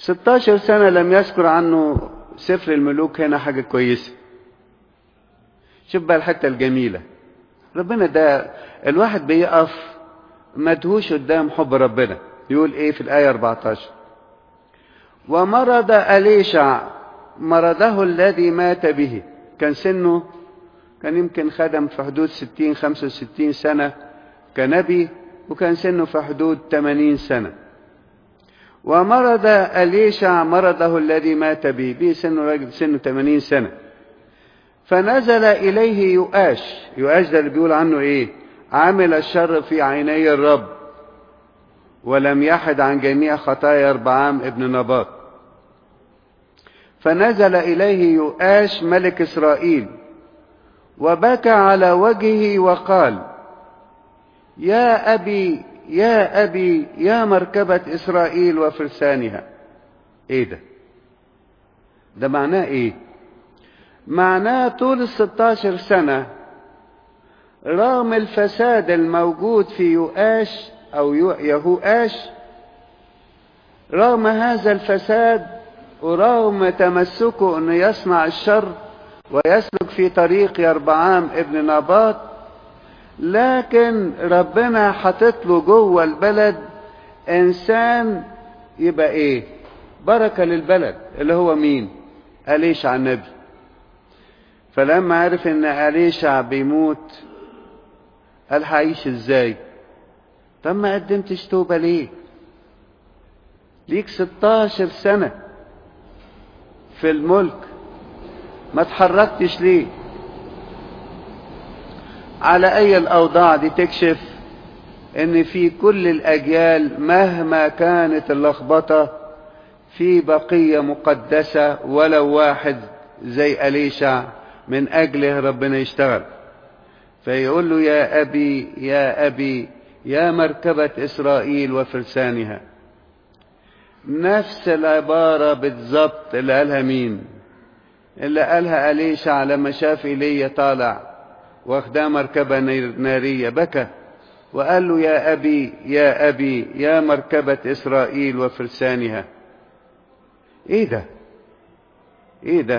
16 سنة لم يذكر عنه سفر الملوك هنا حاجة كويسة شوف بقى الحتة الجميلة ربنا ده الواحد بيقف مدهوش قدام حب ربنا يقول ايه في الآية 14 ومرض أليشع مرضه الذي مات به كان سنه كان يمكن خدم في حدود 60 65 سنة كنبي وكان سنه في حدود 80 سنة ومرض أليشع مرضه الذي مات به به سنه راجل سنه 80 سنة فنزل إليه يؤاش يؤاش ده اللي بيقول عنه إيه عمل الشر في عيني الرب ولم يحد عن جميع خطايا ربعام ابن نباط فنزل إليه يؤاش ملك إسرائيل وبكى على وجهه وقال يا أبي يا أبي يا مركبة إسرائيل وفرسانها إيه ده ده معناه إيه معناه طول الستاشر سنة رغم الفساد الموجود في يؤاش أو يهوآش رغم هذا الفساد ورغم تمسكه أنه يصنع الشر ويسلك في طريق يربعام ابن نباط لكن ربنا حاطط له جوه البلد انسان يبقى ايه بركه للبلد اللي هو مين اليشع النبي فلما عرف ان اليشع بيموت قال هعيش ازاي طب ما قدمتش توبه ليه ليك 16 سنه في الملك ما تحركتش ليه على اي الاوضاع دي تكشف ان في كل الاجيال مهما كانت اللخبطه في بقيه مقدسه ولو واحد زي اليشع من اجله ربنا يشتغل فيقول له يا ابي يا ابي يا مركبه اسرائيل وفرسانها نفس العباره بالظبط اللي قالها مين اللي قالها اليشع لما شاف ايليا طالع واخداه مركبة نارية بكى وقال له يا أبي يا أبي يا مركبة إسرائيل وفرسانها إيه ده إيه ده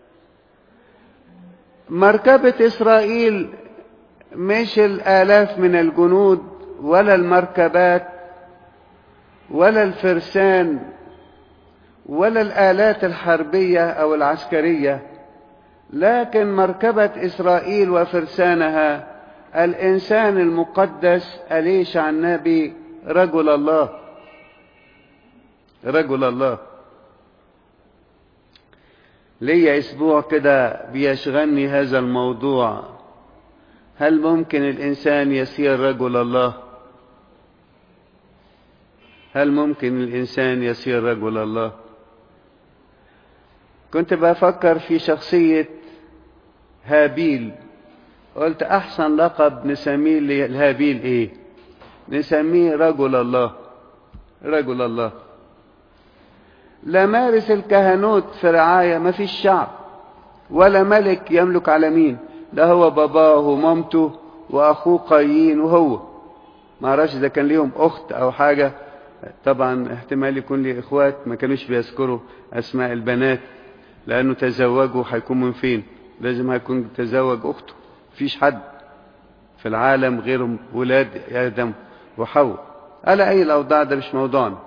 مركبة إسرائيل مش الآلاف من الجنود ولا المركبات ولا الفرسان ولا الآلات الحربية أو العسكرية لكن مركبة إسرائيل وفرسانها الإنسان المقدس أليشع النبي رجل الله رجل الله ليا أسبوع كده بيشغلني هذا الموضوع هل ممكن الإنسان يصير رجل الله هل ممكن الإنسان يصير رجل الله كنت بفكر في شخصية هابيل قلت أحسن لقب نسميه لهابيل إيه نسميه رجل الله رجل الله لا مارس الكهنوت في رعاية ما فيش شعب ولا ملك يملك على مين ده هو باباه ومامته وأخوه قايين وهو ما اعرفش إذا كان ليهم أخت أو حاجة طبعا احتمال يكون لي إخوات ما كانوش بيذكروا أسماء البنات لأنه تزوجوا هيكون من فين لازم هيكون تزوج أخته مفيش حد في العالم غير ولاد آدم وحواء على أي الأوضاع ده مش موضوعنا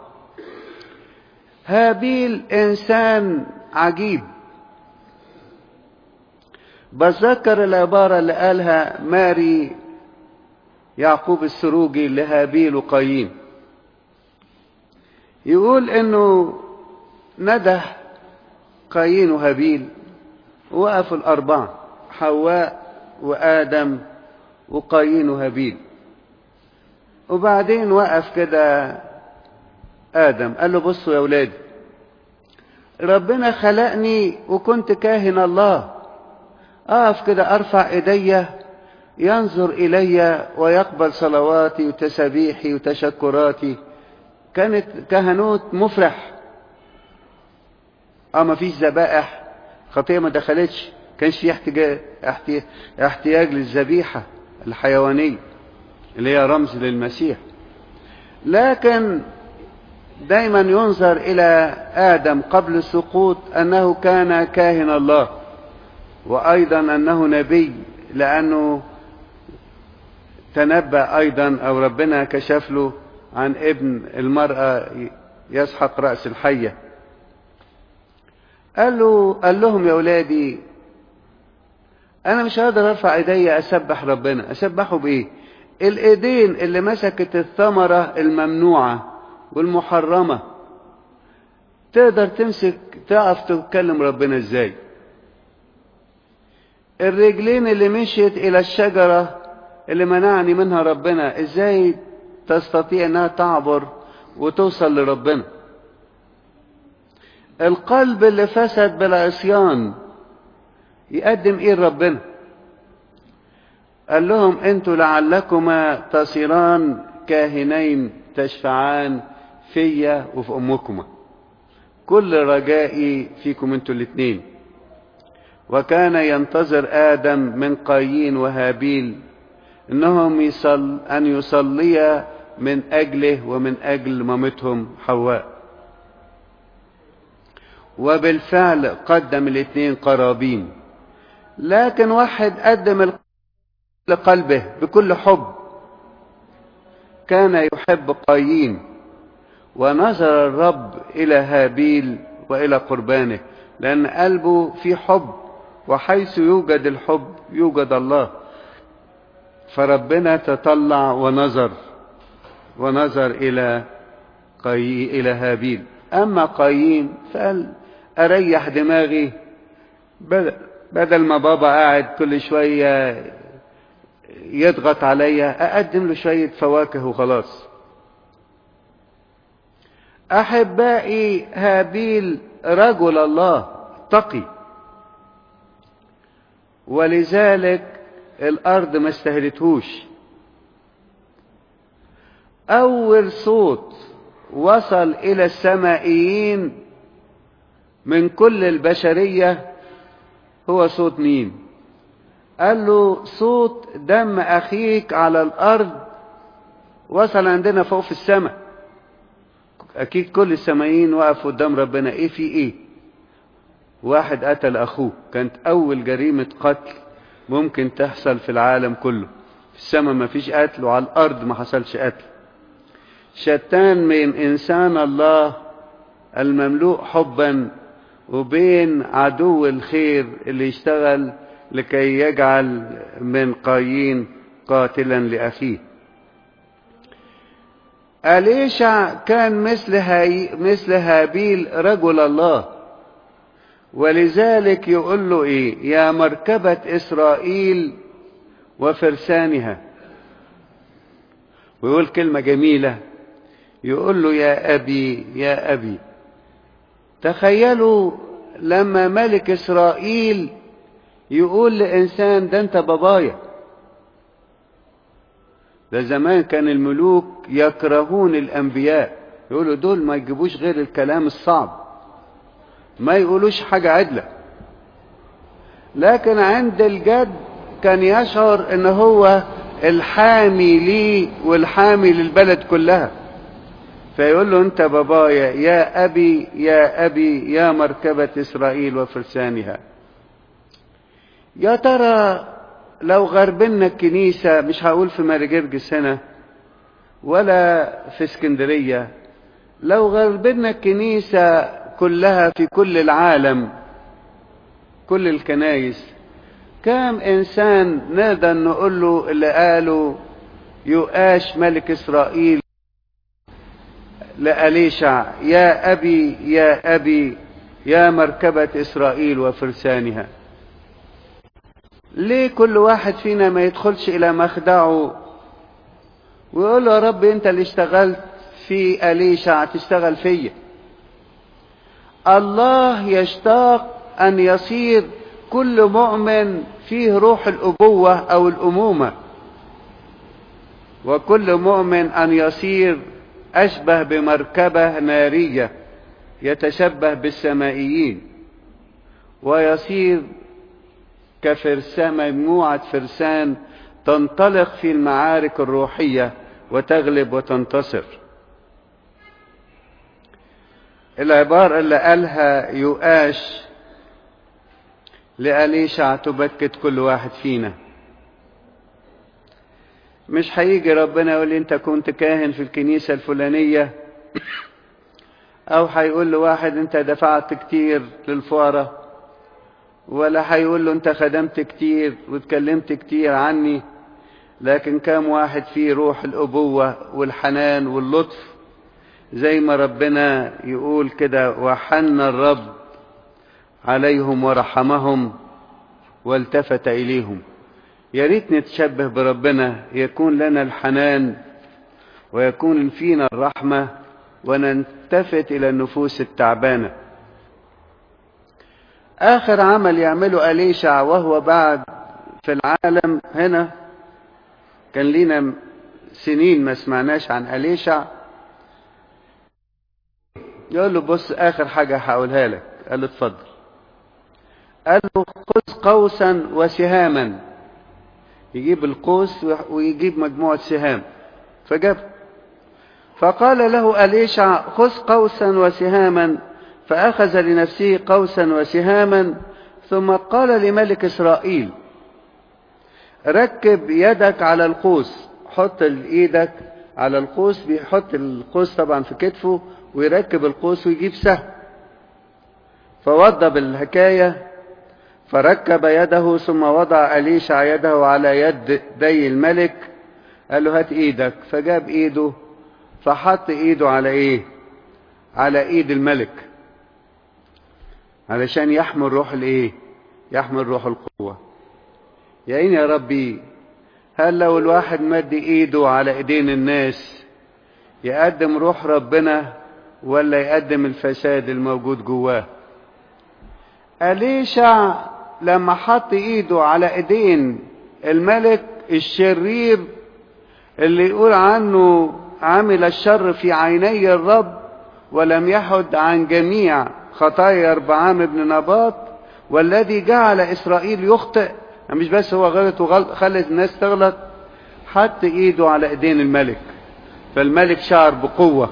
هابيل إنسان عجيب بتذكر العبارة اللي قالها ماري يعقوب السروجي لهابيل وقايين يقول انه نده قايين وهابيل وقفوا الأربعة حواء وآدم وقايين وهابيل وبعدين وقف كده آدم قال له بصوا يا ولادي ربنا خلقني وكنت كاهن الله أقف كده أرفع إيديا ينظر إلي ويقبل صلواتي وتسابيحي وتشكراتي كانت كهنوت مفرح اه ما فيش ذبائح خطيه ما دخلتش كانش في احتياج احتياج للذبيحه الحيوانيه اللي هي رمز للمسيح لكن دايما ينظر إلى آدم قبل السقوط أنه كان كاهن الله وأيضا أنه نبي لأنه تنبأ أيضا أو ربنا كشف له عن ابن المرأة يسحق رأس الحية قال له قال لهم يا أولادي أنا مش هقدر أرفع إيدي أسبح ربنا أسبحه بإيه الإيدين اللي مسكت الثمرة الممنوعة والمحرمة تقدر تمسك تعرف تكلم ربنا إزاي الرجلين اللي مشيت إلى الشجرة اللي منعني منها ربنا إزاي تستطيع أنها تعبر وتوصل لربنا القلب اللي فسد بالعصيان يقدم ايه لربنا قال لهم انتوا لعلكما تصيران كاهنين تشفعان فيا وفي امكما كل رجائي فيكم انتوا الاثنين وكان ينتظر ادم من قايين وهابيل انهم يصل ان يصليا من اجله ومن اجل مامتهم حواء وبالفعل قدم الاثنين قرابين لكن واحد قدم لقلبه بكل حب كان يحب قايين ونظر الرب إلى هابيل وإلى قربانه لأن قلبه في حب وحيث يوجد الحب يوجد الله فربنا تطلع ونظر ونظر إلى قاي إلى هابيل أما قايين فقال أريح دماغي بدل, بدل ما بابا قاعد كل شوية يضغط عليا أقدم له شوية فواكه وخلاص أحبائي هابيل رجل الله تقي ولذلك الأرض ما استهلتهوش أول صوت وصل إلى السمائيين من كل البشرية هو صوت مين قال له صوت دم أخيك على الأرض وصل عندنا فوق في السماء أكيد كل السمائيين وقفوا قدام ربنا إيه في إيه واحد قتل أخوه كانت أول جريمة قتل ممكن تحصل في العالم كله في السماء ما فيش قتل وعلى الأرض ما حصلش قتل شتان من إنسان الله المملوء حبا وبين عدو الخير اللي يشتغل لكي يجعل من قايين قاتلا لأخيه أليشع كان مثل, هاي مثل هابيل رجل الله ولذلك يقول له ايه يا مركبة اسرائيل وفرسانها ويقول كلمة جميلة يقول له يا ابي يا ابي تخيلوا لما ملك اسرائيل يقول لانسان ده انت بابايا ده زمان كان الملوك يكرهون الانبياء يقولوا دول ما يجيبوش غير الكلام الصعب ما يقولوش حاجة عدلة لكن عند الجد كان يشعر ان هو الحامي ليه والحامي للبلد كلها فيقول له انت بابايا يا ابي يا ابي يا مركبة اسرائيل وفرسانها يا ترى لو غربنا الكنيسة مش هقول في مارجرجس هنا ولا في اسكندرية لو غربنا الكنيسة كلها في كل العالم كل الكنايس كم انسان نقدر نقول له اللي قاله يؤاش ملك اسرائيل لأليشع يا أبي يا أبي يا مركبة إسرائيل وفرسانها ليه كل واحد فينا ما يدخلش إلى مخدعه ويقول له يا رب أنت اللي اشتغلت في أليشع تشتغل فيا الله يشتاق أن يصير كل مؤمن فيه روح الأبوة أو الأمومة وكل مؤمن أن يصير أشبه بمركبة نارية يتشبه بالسمائيين ويصير كفرسان مجموعة فرسان تنطلق في المعارك الروحية وتغلب وتنتصر العبارة اللي قالها يؤاش لأليشع تبكت كل واحد فينا مش هيجي ربنا يقول لي انت كنت كاهن في الكنيسة الفلانية او هيقول له واحد انت دفعت كتير للفقراء ولا هيقول له انت خدمت كتير واتكلمت كتير عني لكن كم واحد فيه روح الابوة والحنان واللطف زي ما ربنا يقول كده وحن الرب عليهم ورحمهم والتفت اليهم يا ريت نتشبه بربنا يكون لنا الحنان ويكون فينا الرحمه ونلتفت الى النفوس التعبانه اخر عمل يعمله اليشع وهو بعد في العالم هنا كان لينا سنين ما سمعناش عن اليشع يقول له بص اخر حاجه هقولها لك قال له اتفضل قال له خذ قوسا وسهاما يجيب القوس ويجيب مجموعه سهام فجاب فقال له أليشع خذ قوسا وسهاما فأخذ لنفسه قوسا وسهاما ثم قال لملك إسرائيل ركب يدك على القوس حط ايدك على القوس بيحط القوس طبعا في كتفه ويركب القوس ويجيب سهم فوضى بالحكاية فركب يده ثم وضع أليشع يده على يد دي الملك قال له هات ايدك فجاب ايده فحط ايده على ايه على ايد الملك علشان يحمل روح الايه يحمل روح القوة يا عيني يا ربي هل لو الواحد مد ايده على ايدين الناس يقدم روح ربنا ولا يقدم الفساد الموجود جواه أليشع لما حط ايده على ايدين الملك الشرير اللي يقول عنه عمل الشر في عيني الرب ولم يحد عن جميع خطايا ربعام بن نباط والذي جعل اسرائيل يخطئ مش بس هو غلط وخلت الناس تغلط حط ايده على ايدين الملك فالملك شعر بقوه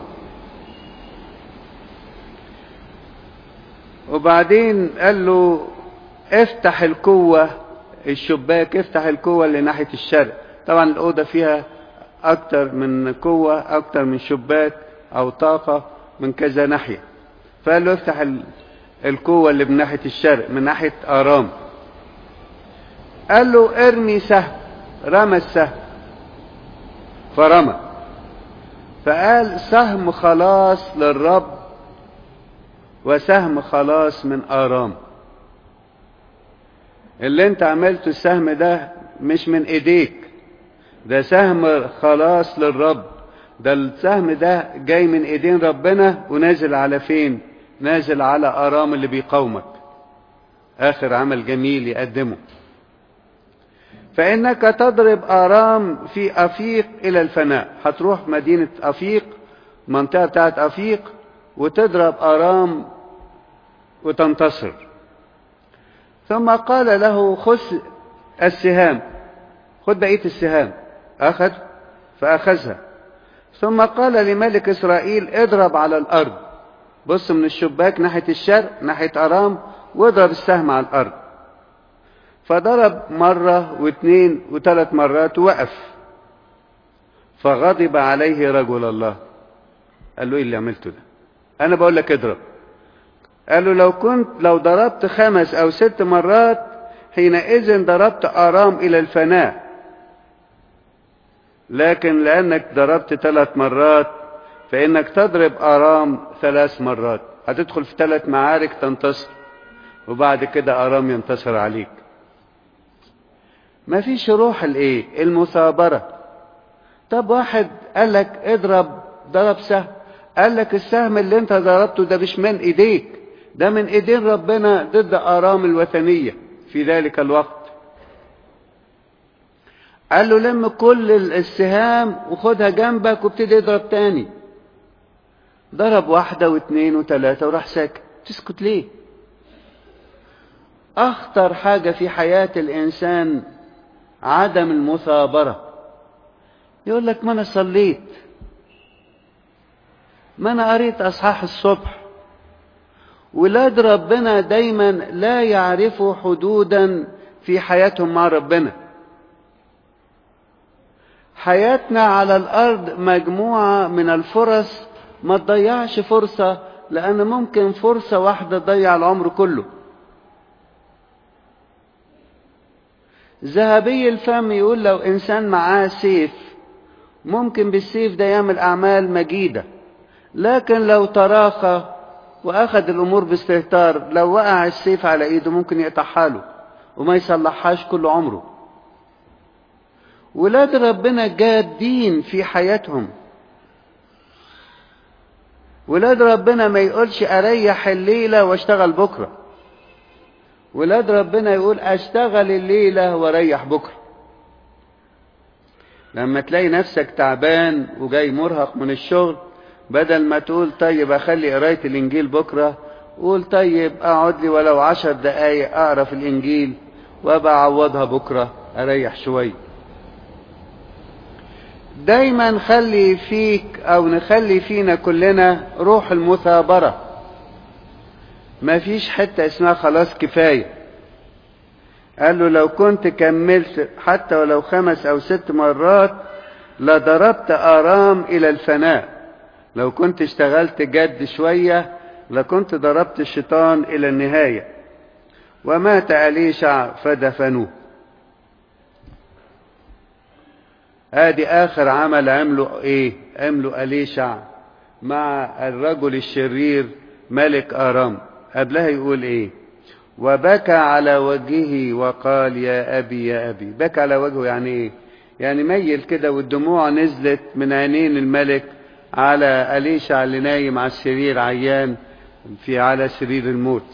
وبعدين قال له افتح الكوة الشباك افتح الكوة اللي ناحية الشرق طبعا الأوضة فيها أكتر من قوة أكتر من شباك أو طاقة من كذا ناحية فقال له افتح القوة اللي من ناحية الشرق من ناحية آرام قال له ارمي سهم رمى السهم فرمى فقال سهم خلاص للرب وسهم خلاص من آرام اللي انت عملته السهم ده مش من ايديك ده سهم خلاص للرب ده السهم ده جاي من ايدين ربنا ونازل على فين نازل على ارام اللي بيقاومك اخر عمل جميل يقدمه فانك تضرب ارام في افيق الى الفناء هتروح مدينة افيق منطقة بتاعت افيق وتضرب ارام وتنتصر ثم قال له خذ السهام خذ بقية السهام أخذ فأخذها ثم قال لملك إسرائيل اضرب على الأرض بص من الشباك ناحية الشرق ناحية أرام واضرب السهم على الأرض فضرب مرة واثنين وثلاث مرات وقف فغضب عليه رجل الله قال له ايه اللي عملته ده انا بقول لك اضرب قال له لو كنت لو ضربت خمس او ست مرات حينئذ ضربت ارام الى الفناء لكن لانك ضربت ثلاث مرات فانك تضرب ارام ثلاث مرات هتدخل في ثلاث معارك تنتصر وبعد كده ارام ينتصر عليك ما فيش روح الايه المثابرة طب واحد قال لك اضرب ضرب سهم قال لك السهم اللي انت ضربته ده مش من ايديك ده من ايدين ربنا ضد ارام الوثنية في ذلك الوقت قال له لم كل السهام وخدها جنبك وابتدي اضرب تاني ضرب واحدة واثنين وثلاثة وراح ساكت تسكت ليه اخطر حاجة في حياة الانسان عدم المثابرة يقول لك ما انا صليت ما انا قريت اصحاح الصبح ولاد ربنا دايما لا يعرفوا حدودا في حياتهم مع ربنا حياتنا على الارض مجموعه من الفرص ما تضيعش فرصه لان ممكن فرصه واحده تضيع العمر كله ذهبي الفم يقول لو انسان معاه سيف ممكن بالسيف ده يعمل اعمال مجيده لكن لو تراخى واخذ الامور باستهتار لو وقع السيف على ايده ممكن يقطع حاله وما يصلحهاش كل عمره ولاد ربنا جادين في حياتهم ولاد ربنا ما يقولش اريح الليله واشتغل بكره ولاد ربنا يقول اشتغل الليله واريح بكره لما تلاقي نفسك تعبان وجاي مرهق من الشغل بدل ما تقول طيب اخلي قرايه الانجيل بكره قول طيب اقعد لي ولو عشر دقايق اقرا في الانجيل وابقى اعوضها بكره اريح شويه دايما خلي فيك او نخلي فينا كلنا روح المثابرة ما فيش حتة اسمها خلاص كفاية قال له لو كنت كملت حتى ولو خمس او ست مرات لضربت ارام الى الفناء لو كنت اشتغلت جد شوية لكنت ضربت الشيطان الى النهاية ومات أليشع فدفنوه ادي اخر عمل عمله ايه عمله اليشع مع الرجل الشرير ملك ارام قبلها يقول ايه وبكى على وجهه وقال يا ابي يا ابي بكى على وجهه يعني ايه يعني ميل كده والدموع نزلت من عينين الملك على اليشع اللي نايم على السرير عيان في على سرير الموت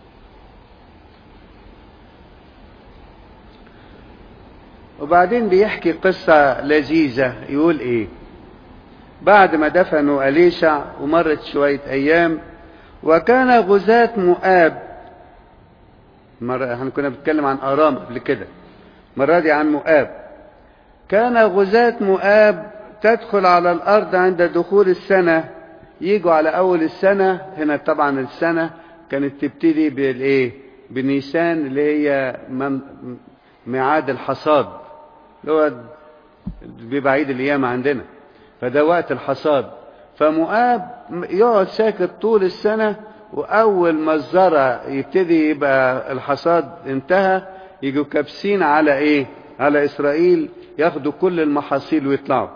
وبعدين بيحكي قصة لذيذة يقول ايه بعد ما دفنوا أليشع ومرت شوية أيام وكان غزاة مؤاب مرة احنا كنا بنتكلم عن أرام قبل كده مرة دي عن مؤاب كان غزاة مؤاب تدخل على الأرض عند دخول السنة يجوا على أول السنة هنا طبعا السنة كانت تبتدي بالإيه بنيسان اللي هي ميعاد الحصاد اللي هو بيبقى عيد الايام عندنا فده وقت الحصاد فمؤاب يقعد ساكت طول السنه واول ما الزرع يبتدي يبقى الحصاد انتهى يجوا كابسين على ايه على اسرائيل ياخدوا كل المحاصيل ويطلعوا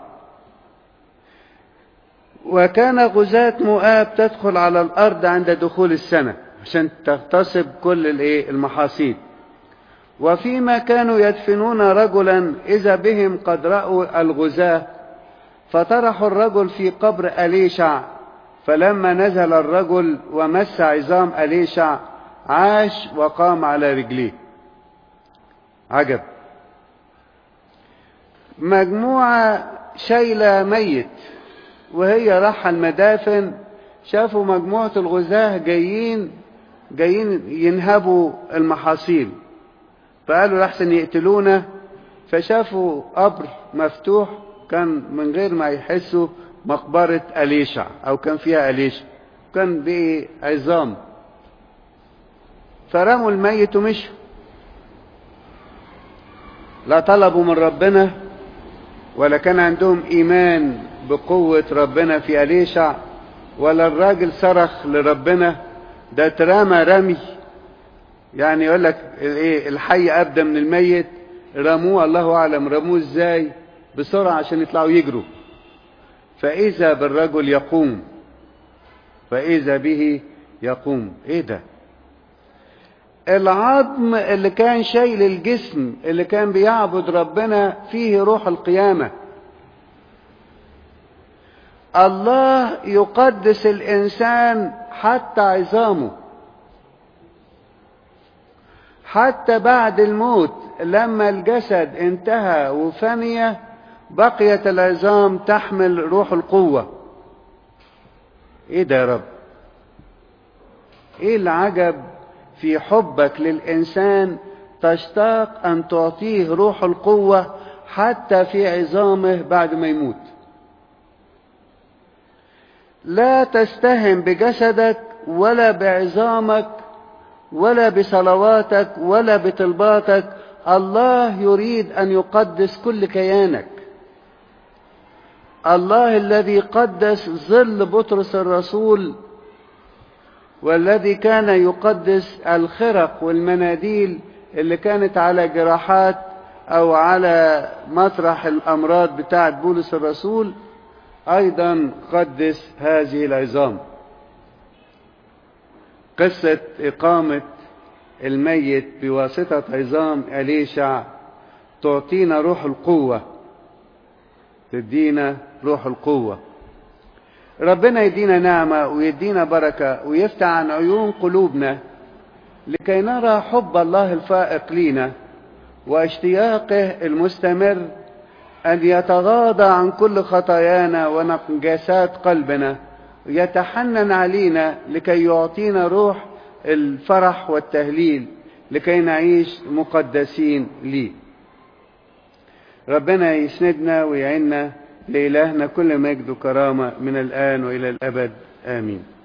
وكان غزاة مؤاب تدخل على الارض عند دخول السنه عشان تغتصب كل الايه المحاصيل وفيما كانوا يدفنون رجلا إذا بهم قد رأوا الغزاة فطرحوا الرجل في قبر أليشع فلما نزل الرجل ومس عظام أليشع عاش وقام على رجليه عجب مجموعة شايلة ميت وهي راحة المدافن شافوا مجموعة الغزاة جايين جايين ينهبوا المحاصيل فقالوا لحسن يقتلونا فشافوا قبر مفتوح كان من غير ما يحسوا مقبرة أليشع أو كان فيها أليشع كان بقي عظام فرموا الميت ومشوا لا طلبوا من ربنا ولا كان عندهم إيمان بقوة ربنا في أليشع ولا الراجل صرخ لربنا ده اترمى رمي يعني يقول لك ايه الحي ابدا من الميت رموه الله اعلم رموه ازاي بسرعه عشان يطلعوا يجروا فاذا بالرجل يقوم فاذا به يقوم ايه ده العظم اللي كان شايل الجسم اللي كان بيعبد ربنا فيه روح القيامه الله يقدس الانسان حتى عظامه حتى بعد الموت لما الجسد انتهى وفني بقيت العظام تحمل روح القوة ايه ده يا رب ايه العجب في حبك للانسان تشتاق ان تعطيه روح القوة حتى في عظامه بعد ما يموت لا تستهن بجسدك ولا بعظامك ولا بصلواتك ولا بطلباتك الله يريد أن يقدس كل كيانك الله الذي قدس ظل بطرس الرسول والذي كان يقدس الخرق والمناديل اللي كانت على جراحات او على مطرح الامراض بتاعه بولس الرسول ايضا قدس هذه العظام قصه اقامه الميت بواسطه عظام اليشع تعطينا روح القوه تدينا روح القوه ربنا يدينا نعمه ويدينا بركه ويفتح عن عيون قلوبنا لكي نرى حب الله الفائق لينا واشتياقه المستمر أن يتغاضى عن كل خطايانا ونقجاسات قلبنا يتحنن علينا لكي يعطينا روح الفرح والتهليل لكي نعيش مقدسين ليه ربنا يسندنا ويعيننا لإلهنا كل مجد وكرامة من الآن وإلى الأبد آمين